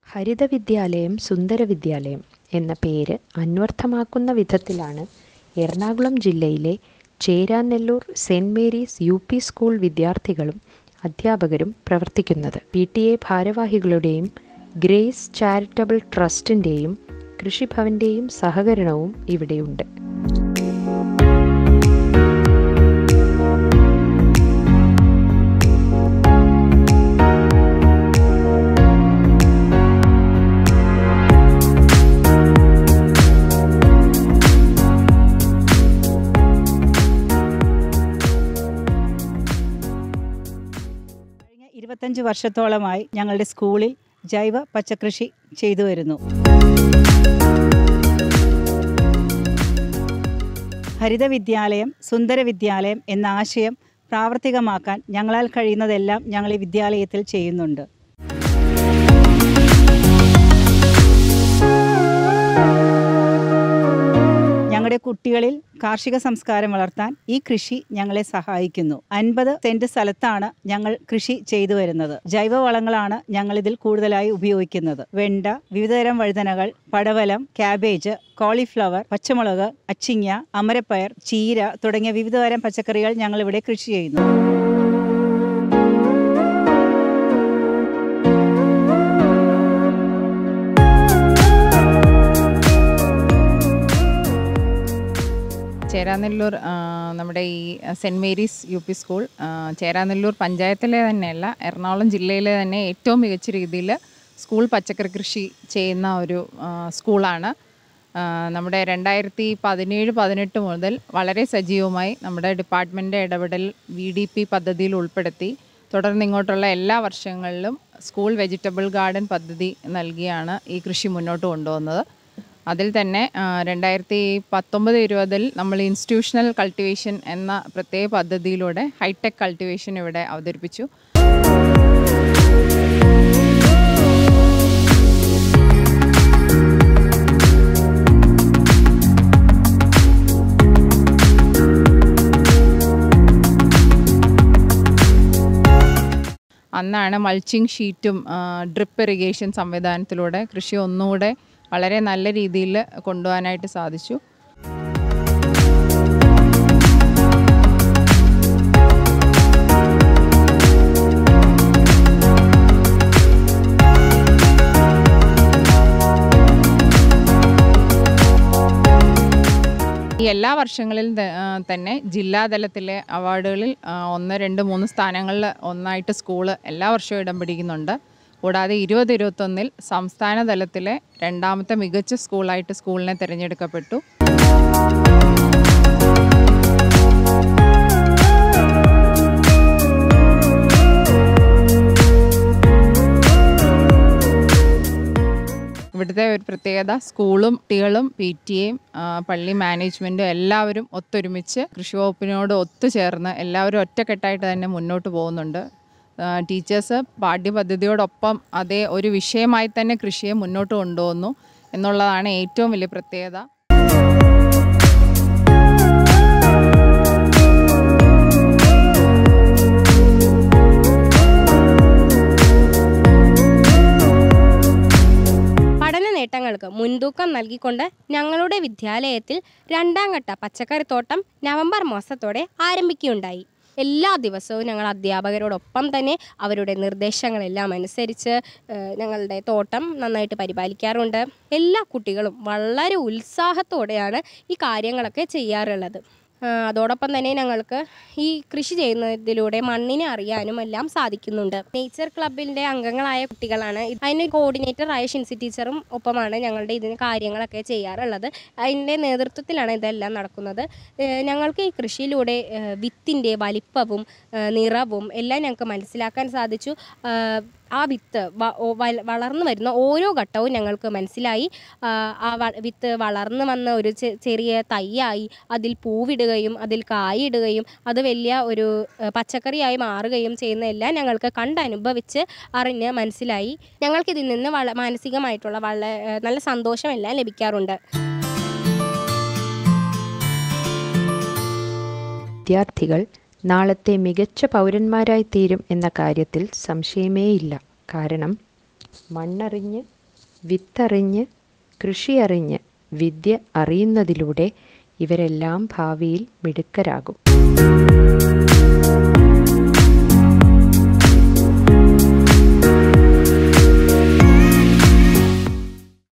ഹരിതവിദ്യാലയം സുന്ദരവിദ്യാലയം എന്ന പേര് അന്വർത്ഥമാക്കുന്ന വിധത്തിലാണ് എറണാകുളം ജില്ലയിലെ Cheranalloor saint Mary's U P school വിദ്യാർത്ഥികളും അധ്യാപകരും പ്രവർത്തിക്കുന്നത് പി ടി എ ഭാരവാഹികളുടെയും ഗ്രേസ് ചാരിറ്റബിൾ ട്രസ്റ്റിൻ്റെയും കൃഷിഭവൻ്റെയും സഹകരണവും ഇവിടെയുണ്ട് കഴിഞ്ഞ ഇരുപത്തഞ്ച് വർഷത്തോളമായി ഞങ്ങളുടെ സ്കൂളിൽ ജൈവ പച്ചക്കൃഷി ചെയ്തു വരുന്നു ഹരിത വിദ്യാലയം സുന്ദര വിദ്യാലയം എന്ന ആശയം പ്രാവർത്തികമാക്കാൻ ഞങ്ങളാൽ കഴിയുന്നതെല്ലാം ഞങ്ങൾ ഈ വിദ്യാലയത്തിൽ ചെയ്യുന്നുണ്ട് ഞങ്ങളുടെ കുട്ടികളിൽ കാർഷിക സംസ്കാരം വളർത്താൻ ഈ കൃഷി ഞങ്ങളെ സഹായിക്കുന്നു അൻപത് സെന്റ് സ്ഥലത്താണ് ഞങ്ങൾ കൃഷി ചെയ്തു വരുന്നത് ജൈവവളങ്ങളാണ് ഞങ്ങൾ ഇതിൽ കൂടുതലായി ഉപയോഗിക്കുന്നത് വെണ്ട വിവിധതരം വഴുതനകൾ പടവലം ക്യാബേജ് കോളിഫ്ലവർ പച്ചമുളക് അച്ചിങ്ങ അമരപ്പയർ ചീര തുടങ്ങിയ വിവിധതരം പച്ചക്കറികൾ ഞങ്ങൾ ഇവിടെ കൃഷി ചെയ്യുന്നു ചേരാനെല്ലൂർ ആ, നമ്മുടെ ഈ saint Mary's U P school ആ, ചേരാനെല്ലൂർ പഞ്ചായത്തിലെ തന്നെയല്ല എറണാകുളം ജില്ലയിലെ തന്നെ ഏറ്റവും മികച്ച രീതിയിൽ സ്കൂൾ പച്ചക്കറി കൃഷി ചെയ്യുന്ന ഒരു ആ, സ്കൂളാണ് ആ, നമ്മുടെ രണ്ടായിരത്തി പതിനേഴ് പതിനെട്ട് മുതൽ വളരെ സജീവമായി നമ്മുടെ ഡിപ്പാർട്ട്മെൻറ്റ് ഇടപെടൽ വി ഡി പി പദ്ധതിയിൽ ഉൾപ്പെടുത്തി തുടർന്ന് ഇങ്ങോട്ടുള്ള എല്ലാ വർഷങ്ങളിലും സ്കൂൾ വെജിറ്റബിൾ ഗാർഡൻ പദ്ധതി നൽകിയാണ് ഈ കൃഷി മുന്നോട്ട് കൊണ്ടുപോകുന്നത് അതിൽ തന്നെ ആ, രണ്ടായിരത്തി പത്തൊമ്പത് ഇരുപതിൽ നമ്മൾ ഇൻസ്റ്റിറ്റ്യൂഷണൽ കൾട്ടിവേഷൻ എന്ന പ്രത്യേക പദ്ധതിയിലൂടെ ഹൈടെക് കൾട്ടിവേഷൻ ഇവിടെ അവതരിപ്പിച്ചു അന്നാണ് മൾച്ചിങ് ഷീറ്റും ഡ്രിപ്പ് ഇറിഗേഷൻ സംവിധാനത്തിലൂടെ കൃഷി ഒന്നുകൂടെ വളരെ നല്ല രീതിയിൽ കൊണ്ടുപോകാനായിട്ട് സാധിച്ചു ഈ എല്ലാ വർഷങ്ങളിൽ ത- ആ, തന്നെ ജില്ലാതലത്തിലെ അവാർഡുകളിൽ ആ, ഒന്ന് രണ്ട് മൂന്ന് സ്ഥാനങ്ങളിൽ ഒന്നായിട്ട് സ്കൂള് എല്ലാ വർഷവും ഇടം പിടിക്കുന്നുണ്ട് കൂടാതെ ഇരുപത് ഇരുപത്തൊന്നിൽ സംസ്ഥാന തലത്തിലെ രണ്ടാമത്തെ മികച്ച സ്കൂളായിട്ട് സ്കൂളിനെ തിരഞ്ഞെടുക്കപ്പെട്ടു ഇവിടുത്തെ ഒരു പ്രത്യേകത സ്കൂളും കുട്ടികളും പി ടി എയും പള്ളി മാനേജ്മെൻറ്റും എല്ലാവരും ഒത്തൊരുമിച്ച് കൃഷി വകുപ്പിനോട് ഒത്തുചേർന്ന് എല്ലാവരും ഒറ്റക്കെട്ടായിട്ട് തന്നെ മുന്നോട്ട് പോകുന്നുണ്ട് ടീച്ചേഴ്സ് പാഠ്യപദ്ധതിയോടൊപ്പം അതേ ഒരു വിഷയമായി തന്നെ കൃഷിയെ മുന്നോട്ട് കൊണ്ടുപോകുന്നു എന്നുള്ളതാണ് ഏറ്റവും വലിയ പ്രത്യേകത പഠന നേട്ടങ്ങൾക്ക് മുൻതൂക്കം നൽകിക്കൊണ്ട് ഞങ്ങളുടെ വിദ്യാലയത്തിൽ രണ്ടാം ഘട്ട പച്ചക്കറിത്തോട്ടം നവംബർ മാസത്തോടെ ആരംഭിക്കുകയുണ്ടായി എല്ലാ ദിവസവും ഞങ്ങൾ അധ്യാപകരോടൊപ്പം തന്നെ അവരുടെ നിർദ്ദേശങ്ങളെല്ലാം അനുസരിച്ച് ഏഹ്, ഞങ്ങളുടെ തോട്ടം നന്നായിട്ട് പരിപാലിക്കാറുണ്ട് എല്ലാ കുട്ടികളും വളരെ ഉത്സാഹത്തോടെയാണ് ഈ കാര്യങ്ങളൊക്കെ ചെയ്യാറുള്ളത് ആ, അതോടൊപ്പം തന്നെ ഞങ്ങൾക്ക് ഈ കൃഷി ചെയ്യുന്നതിലൂടെ മണ്ണിനെ അറിയാനും എല്ലാം സാധിക്കുന്നുണ്ട് നേച്ചർ ക്ലബിൻ്റെ അംഗങ്ങളായ കുട്ടികളാണ് ഇത് അതിന് കോർഡിനേറ്റർ ആയ ഷിൻസി ടീച്ചറും ഒപ്പമാണ് ഞങ്ങളുടെ ഇതിന് കാര്യങ്ങളൊക്കെ ചെയ്യാറുള്ളത് അതിൻ്റെ നേതൃത്വത്തിലാണ് ഇതെല്ലാം നടക്കുന്നത് ഏഹ് ഞങ്ങൾക്ക് ഈ കൃഷിയിലൂടെ ഏഹ് വിത്തിൻ്റെ വലിപ്പവും ഏഹ് നിറവും എല്ലാം ഞങ്ങൾക്ക് മനസ്സിലാക്കാൻ സാധിച്ചു ആഹ് ആ വിത്ത് വ- ഓ- വല- വളർന്നു വരുന്ന ഓരോ ഘട്ടവും ഞങ്ങൾക്ക് മനസ്സിലായി ആ, ആ വ- വിത്ത് വളർന്നു വന്ന ഒരു ചെ- ചെറിയ തൈയായി അതിൽ പൂവിടുകയും അതിൽ കായിടുകയും അത് വലിയ ഒരു ഏഹ്, പച്ചക്കറിയായി മാറുകയും ചെയ്യുന്ന എല്ലാം ഞങ്ങൾക്ക് കണ്ടനുഭവിച്ച് അറിഞ്ഞ് മനസ്സിലായി ഞങ്ങൾക്കിതിൽ നിന്ന് വള മാനസികമായിട്ടുള്ള വള ഏഹ്, നല്ല സന്തോഷമെല്ലാം ലഭിക്കാറുണ്ട് വിദ്യാർത്ഥികൾ നാളത്തെ മികച്ച പൗരന്മാരായി തീരും എന്ന കാര്യത്തിൽ സംശയമേയില്ല കാരണം മണ്ണറിഞ്ഞ് വിത്തറിഞ്ഞ് കൃഷി അറിഞ്ഞ് വിദ്യ അറിയുന്നതിലൂടെ ഇവരെല്ലാം ഭാവിയിൽ മിടുക്കരാകും